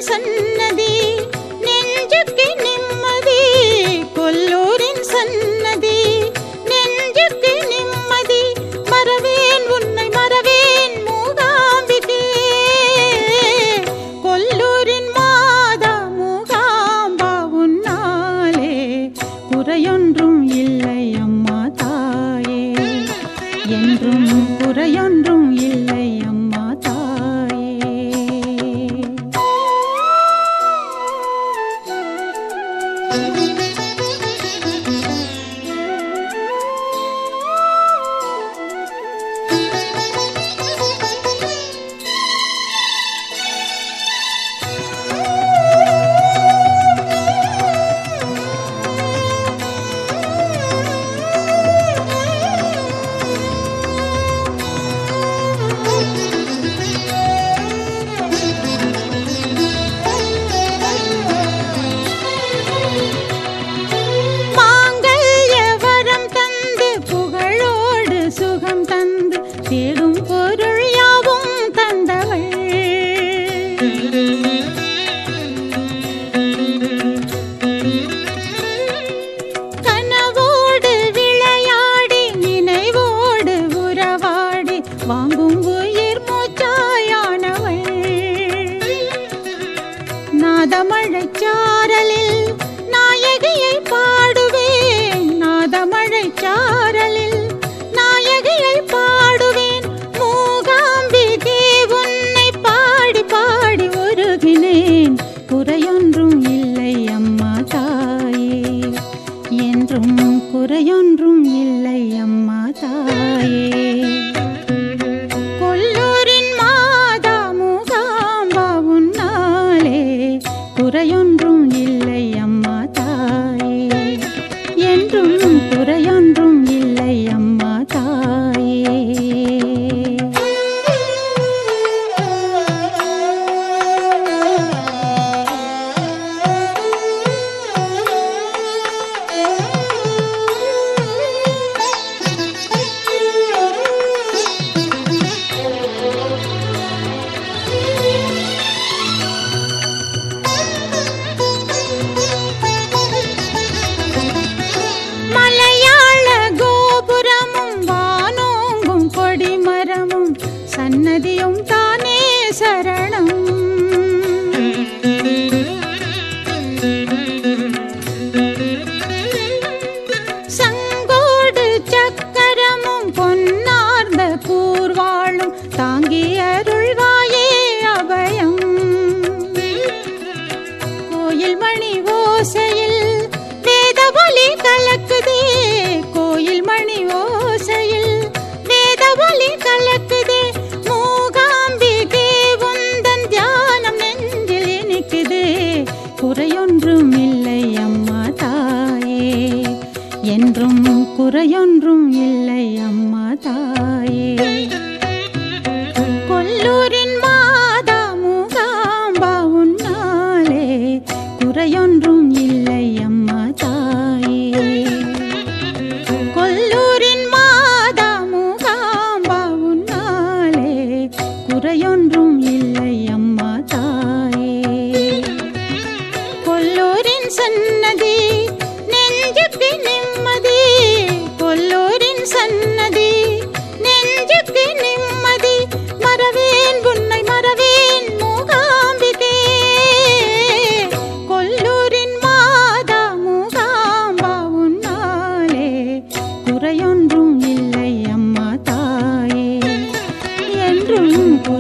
சன்னதி நெஞ்சுக்கு நிம்மதி கொல்லூரின் சன்னதி நெஞ்சுக்கு நிம்மதி மறவேன் உன்னை மறவேன் மூகாம்பிகே கொல்லூரின் மாதா மூகாம்பா உன்னாலே குறையொன்றும் இல்லை அம்மா தாயே என்றும் குறையொன்றும் இல்லை அம்மா தாயே மாங்கல்ய வரம் தந்து புகழோடு சுகம் தந்து தேடும் பொருள் யாவும் தந்தவள் கனவோடு விளையாடி நினைவோடு உறவாடி வாங்கும் உயிர் மூச்சாயானவள் நாதமழைச் சாரலில் நாயகியை பாடுவேன் நாதமழைச் சாரலில் நாயகியை பாடுவேன் மூகாம்பிகே உன்னை பாடி பாடி உருகினேன் குறையொன்றும் இல்லை அம்மா தாயே என்றும் குறையொன்றும் இல்லை அம்மா தாயே கொல்லூரின் மாதா மூகாம்பா உன்னாலே குறையொன்றும் இல்லை அம்மா தாயே என்றும் குறையொன்றும் இல்லை அம்மா தாயே மலையாள கோபுரமும் வானோங்கும் கொடிமரமும் சன்னதியும் தானே சரணம் சங்கோடு சக்கரமும் பொன்னார்ந்த கூர்வாளும் தாங்கி அருள்வாயே அபயம் கோயில் மணி ஓசையில் வேத ஒலி கலக்குதே கோயில் மணி ஓசையில் வேத ஒலி கலக்குதே மூகாம்பிகே உந்தன் தியானம் நெஞ்சில் இனிக்குதே குறையொன்றும் இல்லை அம்மா தாயே என்றும் குறையொன்றும் இல்லை அம்மா தாயே கொல்லூரின் மாதா மூகாம்பா உன்னாலே குறையொன்றும் இல்லை அம்மா தாயே கொல்லூரின் மாதா மூகாம்பா உன்னாலே குறையொன்றும் இல்லை அம்மா தாயே கொல்லூரின் சன்னதி நெஞ்சுக்கு நிம்மதி கொல்லூரின் சன்னதி நெஞ்சுக்கு நிம்மதி மறவேன் உன்னை மறவேன் மூகாம்பிகே கொல்லூரின் மாதா மூகாம்பா உன்னாலே குறையொன்றும் இல்லை அம்மா தாயே என்றும்